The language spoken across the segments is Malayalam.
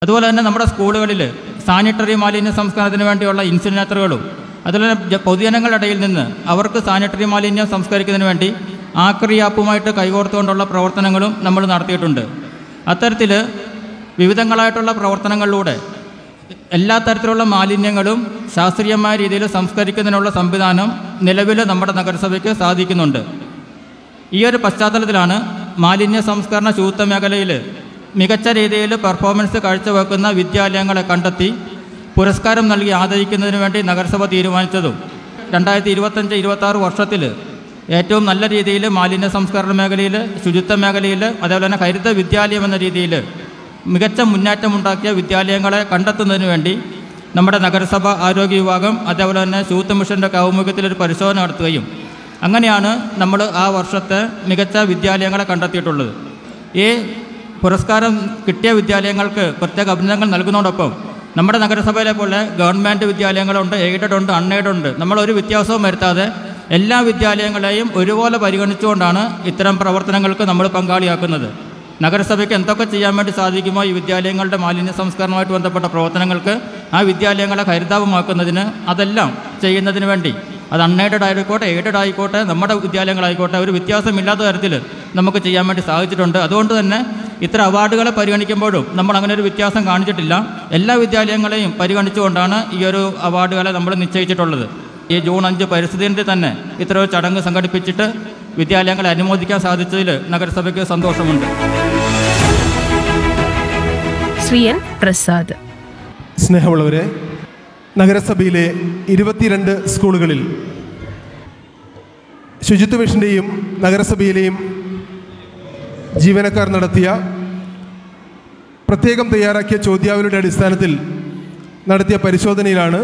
അതുപോലെ തന്നെ നമ്മുടെ സ്കൂളുകളിൽ സാനിറ്ററി മാലിന്യ സംസ്കരണത്തിന് വേണ്ടിയുള്ള ഇൻസിനേറ്ററുകളും അതുപോലെ ജ- പൊതുജനങ്ങളുടെ ഇടയിൽ നിന്ന് അവർക്ക് സാനിറ്ററി മാലിന്യം സംസ്കരിക്കുന്നതിന് വേണ്ടി ആക്രി ആപ്പുമായിട്ട് കൈകോർത്തുകൊണ്ടുള്ള പ്രവർത്തനങ്ങളും നമ്മൾ നടത്തിയിട്ടുണ്ട് അത്തരത്തിൽ വിവിധങ്ങളായിട്ടുള്ള പ്രവർത്തനങ്ങളിലൂടെ എല്ലാ തരത്തിലുള്ള മാലിന്യങ്ങളും ശാസ്ത്രീയമായ രീതിയിൽ സംസ്കരിക്കുന്നതിനുള്ള സംവിധാനം നിലവിൽ നമ്മുടെ നഗരസഭയ്ക്ക് സാധിക്കുന്നുണ്ട് ഈ ഒരു പശ്ചാത്തലത്തിലാണ് മാലിന്യ സംസ്കരണ ശുചിത്വ മേഖലയിൽ മികച്ച രീതിയിൽ പെർഫോമൻസ് കാഴ്ചവെക്കുന്ന വിദ്യാലയങ്ങളെ കണ്ടെത്തി പുരസ്കാരം നൽകി ആദരിക്കുന്നതിന് വേണ്ടി നഗരസഭ തീരുമാനിച്ചതും രണ്ടായിരത്തി ഇരുപത്തഞ്ച് ഇരുപത്തി ആറ് വർഷത്തിൽ ഏറ്റവും നല്ല രീതിയിൽ മാലിന്യ സംസ്കരണ മേഖലയിൽ ശുചിത്വ മേഖലയിൽ അതേപോലെ തന്നെ ഹരിത വിദ്യാലയം എന്ന രീതിയിൽ മികച്ച മുന്നേറ്റമുണ്ടാക്കിയ വിദ്യാലയങ്ങളെ കണ്ടെത്തുന്നതിന് വേണ്ടി നമ്മുടെ നഗരസഭ ആരോഗ്യ വിഭാഗം അതേപോലെ തന്നെ ശുചിത്വ മിഷൻ്റെ ആഭിമുഖ്യത്തിൽ ഒരു പരിശോധന നടത്തുകയും അങ്ങനെയാണ് നമ്മൾ ആ വർഷത്തെ മികച്ച വിദ്യാലയങ്ങളെ കണ്ടെത്തിയിട്ടുള്ളത് ഈ പുരസ്കാരം കിട്ടിയ വിദ്യാലയങ്ങൾക്ക് പ്രത്യേക അഭിനന്ദനങ്ങൾ നൽകുന്നതോടൊപ്പം നമ്മുടെ നഗരസഭയിലെ പോലെ ഗവൺമെൻറ് വിദ്യാലയങ്ങളുണ്ട് എയ്ഡഡ് ഉണ്ട് അൺഎയ്ഡഡ് ഉണ്ട് നമ്മൾ ഒരു വ്യത്യാസവും വരുത്താതെ എല്ലാ വിദ്യാലയങ്ങളെയും ഒരുപോലെ പരിഗണിച്ചുകൊണ്ടാണ് ഇത്തരം പ്രവർത്തനങ്ങൾക്ക് നമ്മൾ പങ്കാളിയാക്കുന്നത് നഗരസഭയ്ക്ക് എന്തൊക്കെ ചെയ്യാൻ വേണ്ടി സാധിക്കുമോ ഈ വിദ്യാലയങ്ങളുടെ മാലിന്യ സംസ്കരണവുമായിട്ട് ബന്ധപ്പെട്ട പ്രവർത്തനങ്ങൾക്ക് ആ വിദ്യാലയങ്ങളെ ഹരിതാപമാക്കുന്നതിന് അതെല്ലാം ചെയ്യുന്നതിന് വേണ്ടി അത് അൺഎയ്ഡഡ് ആയിക്കോട്ടെ എയ്ഡഡ് ആയിക്കോട്ടെ നമ്മുടെ വിദ്യാലയങ്ങളായിക്കോട്ടെ ഒരു വ്യത്യാസമില്ലാത്ത തരത്തിൽ നമുക്ക് ചെയ്യാൻ വേണ്ടി സാധിച്ചിട്ടുണ്ട് അതുകൊണ്ട് തന്നെ ഇത്തരം അവാർഡുകളെ പരിഗണിക്കുമ്പോഴും നമ്മൾ അങ്ങനെ ഒരു വ്യത്യാസം കാണിച്ചിട്ടില്ല എല്ലാ വിദ്യാലയങ്ങളെയും പരിഗണിച്ചുകൊണ്ടാണ് ഈ ഒരു അവാർഡുകളെ നമ്മൾ നിശ്ചയിച്ചിട്ടുള്ളത് ഈ ജൂൺ അഞ്ച് പരിസ്ഥിതി ദിനത്തിൽ തന്നെ ഇത്തരം ഒരു ചടങ്ങ് സംഘടിപ്പിച്ചിട്ട് വിദ്യാലയങ്ങളെ അനുമോദിക്കാൻ സാധിച്ചതിൽ നഗരസഭയ്ക്ക് സന്തോഷമുണ്ട് ശ്രീ എൻ പ്രസാദ് സ്നേഹമുള്ളവരെ നഗരസഭയിലെ ഇരുപത്തിരണ്ട് സ്കൂളുകളിൽ ശുചിത്വ മിഷൻ്റെയും നഗരസഭയിലെയും ജീവനക്കാർ നടത്തിയ പ്രത്യേകം തയ്യാറാക്കിയ ചോദ്യാവലിയുടെ അടിസ്ഥാനത്തിൽ നടത്തിയ പരിശോധനയിലാണ്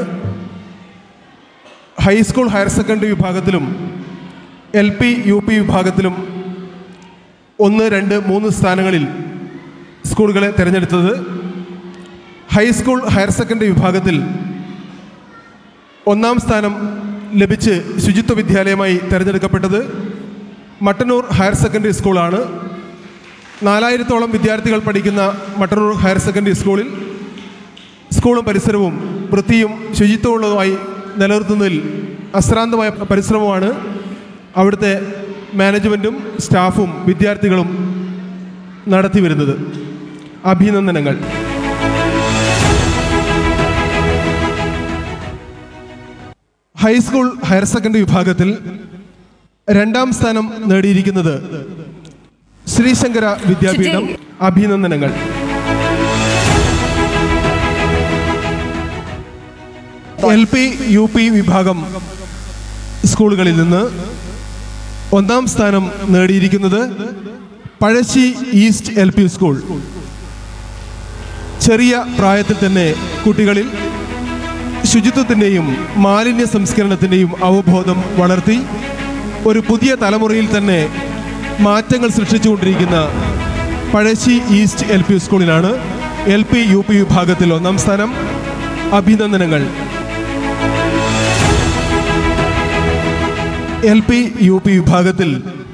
ഹൈസ്കൂൾ ഹയർ സെക്കൻഡറി വിഭാഗത്തിലും എൽ പി യു പി വിഭാഗത്തിലും ഒന്ന് രണ്ട് മൂന്ന് സ്ഥാനങ്ങളിൽ സ്കൂളുകളെ തിരഞ്ഞെടുത്തത് ഹൈസ്കൂൾ ഹയർ സെക്കൻഡറി വിഭാഗത്തിൽ ഒന്നാം സ്ഥാനം ലഭിച്ച് ശുചിത്വ വിദ്യാലയമായി തിരഞ്ഞെടുക്കപ്പെട്ടത് മട്ടന്നൂർ ഹയർ സെക്കൻഡറി സ്കൂളാണ് നാലായിരത്തോളം വിദ്യാർത്ഥികൾ പഠിക്കുന്ന മട്ടന്നൂർ ഹയർ സെക്കൻഡറി സ്കൂളിൽ സ്കൂളും പരിസരവും വൃത്തിയും ശുചിത്വമുള്ളതുമായി നിലനിർത്തുന്നതിൽ അശ്രാന്തമായ പരിശ്രമമാണ് അവിടുത്തെ മാനേജ്മെൻറ്റും സ്റ്റാഫും വിദ്യാർത്ഥികളും നടത്തി വരുന്നത് അഭിനന്ദനങ്ങൾ ഹൈസ്കൂൾ ഹയർ സെക്കൻഡറി വിഭാഗത്തിൽ രണ്ടാം സ്ഥാനം നേടിയിരിക്കുന്നത് ശ്രീശങ്കര വിദ്യാപീഠം അഭിനന്ദനങ്ങൾ എൽ പി യു പി വിഭാഗം സ്കൂളുകളിൽ നിന്ന് ഒന്നാം സ്ഥാനം നേടിയിരിക്കുന്നത് Pazhassi east L P school ചെറിയ പ്രായത്തിൽ തന്നെ കുട്ടികളിൽ ശുചിത്വത്തിൻ്റെയും മാലിന്യ സംസ്കരണത്തിൻ്റെയും അവബോധം വളർത്തി ഒരു പുതിയ തലമുറയിൽ തന്നെ മാറ്റങ്ങൾ സൃഷ്ടിച്ചുകൊണ്ടിരിക്കുന്ന പഴശ്ശി ഈസ്റ്റ് എൽ പി സ്കൂളിനാണ് എൽ പി യു പി വിഭാഗത്തിൽ ഒന്നാം സ്ഥാനം അഭിനന്ദനങ്ങൾ എൽ പി യു പി വിഭാഗത്തിൽ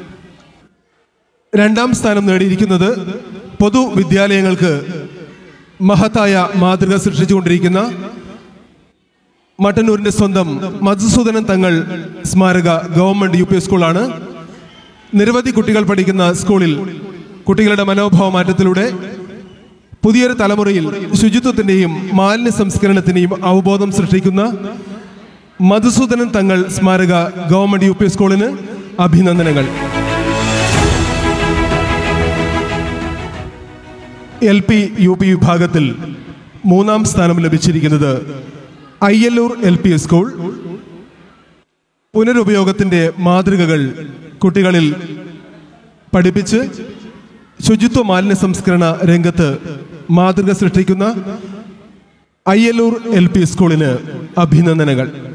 രണ്ടാം സ്ഥാനം നേടിയിരിക്കുന്നത് പൊതുവിദ്യാലയങ്ങൾക്ക് മഹത്തായ മാതൃക സൃഷ്ടിച്ചുകൊണ്ടിരിക്കുന്ന മട്ടന്നൂരിന്റെ സ്വന്തം മധുസൂദനൻ തങ്ങൾ സ്മാരക ഗവൺമെന്റ് യു പി സ്കൂളാണ് നിരവധി കുട്ടികൾ പഠിക്കുന്ന സ്കൂളിൽ കുട്ടികളുടെ മനോഭാവ മാറ്റത്തിലൂടെ പുതിയൊരു തലമുറയിൽ ശുചിത്വത്തിന്റെയും മാലിന്യ സംസ്കരണത്തിന്റെയും അവബോധം സൃഷ്ടിക്കുന്ന മധുസൂദനൻ തങ്ങൾ സ്മാരക ഗവൺമെന്റ് യു പി സ്കൂളിന് അഭിനന്ദനങ്ങൾ എൽ പി യു പി വിഭാഗത്തിൽ മൂന്നാം സ്ഥാനം ലഭിച്ചിരിക്കുന്നത് അയ്യല്ലൂർ എൽ പി സ്കൂൾ പുനരുപയോഗത്തിന്റെ മാതൃകകൾ കുട്ടികളിൽ പഠിപ്പിച്ച് ശുചിത്വ മാലിന്യ സംസ്കരണ രംഗത്ത് മാതൃക സൃഷ്ടിക്കുന്ന അയ്യല്ലൂർ എൽ പി സ്കൂളിന് അഭിനന്ദനങ്ങൾ